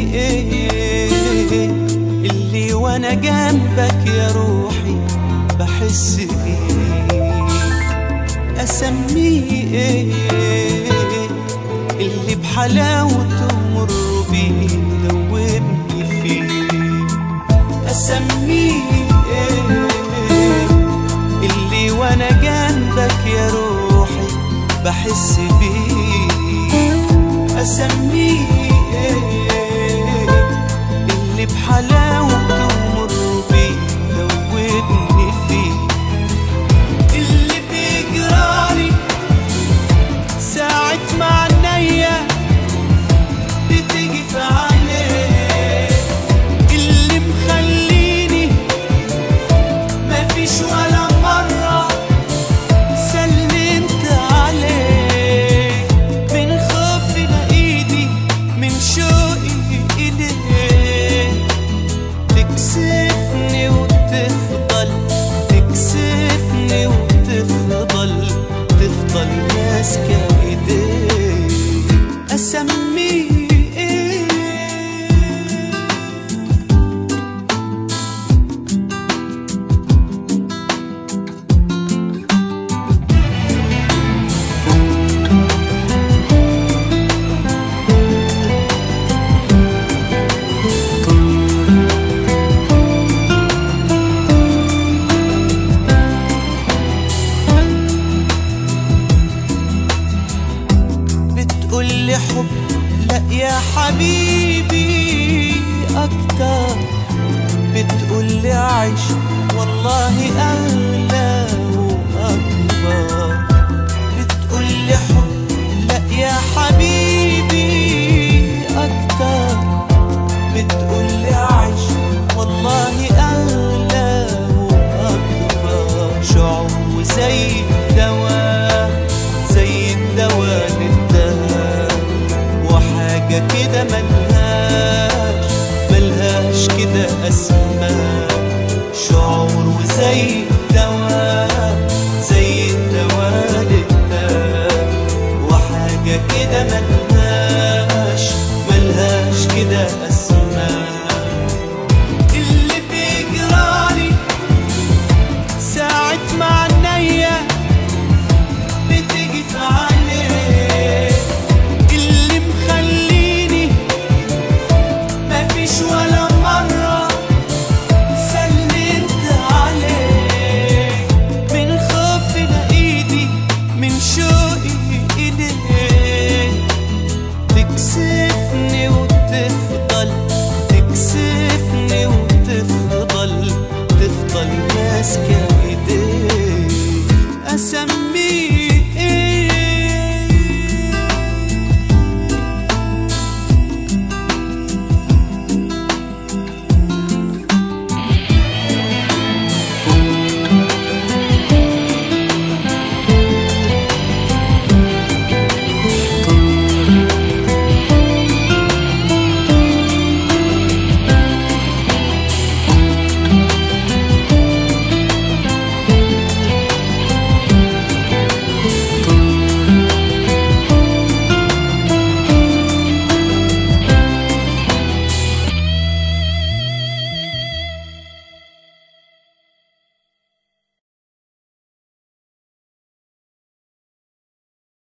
ايه اللي وانا جنبك يا روحي بحس بيه اسميه ايه اللي بحلاوته مر بيه دوبني فيه اسميه ايه اللي وانا جنبك يا روحي بحس بيه اسميه ايه اللي بحلاوته مر بيه دوبني فيه اللي بيجرالي ساعة ما عينيا بتيجي في عينيه اللي مخليني مفيش ولا مرة سلمت عليه من خوفي بإيدي من شوقي إليه تكسفني وتفضل تكسفني وتفضل تفضل ماسكة إيديه أسميه إيه بتقول لي حب لا يا حبيبي اكتر بتقول لي عيش والله اغلى واكبر بتقول لي حب لا يا حبيبي اكتر بتقول لي عيش والله اغلى واكبر شعور زي الدواء زي الدواء للدهب وحاجة كده ملهاش ملهاش كده أسماء